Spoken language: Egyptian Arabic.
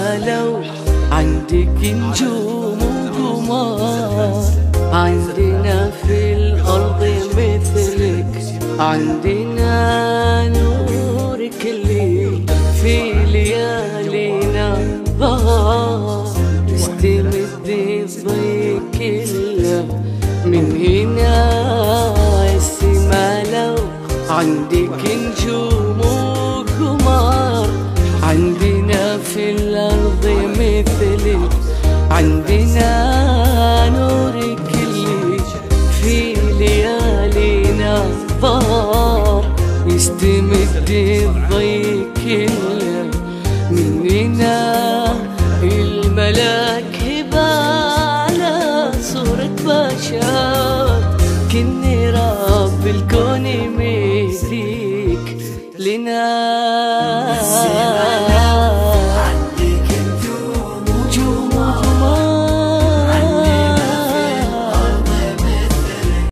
لو عندك نجوم وقمر عندنا في الأرض مثلك عندنا نورك اللي في ليالينا ظهر استمد الضي كله من هنا السما لو عندك نجوم وقمر عندنا في الأرض مثلك عندنا نورك اللي في ليالينا ظهر يستمد الضي كله مننا الملاك هبالة صورة بشر كني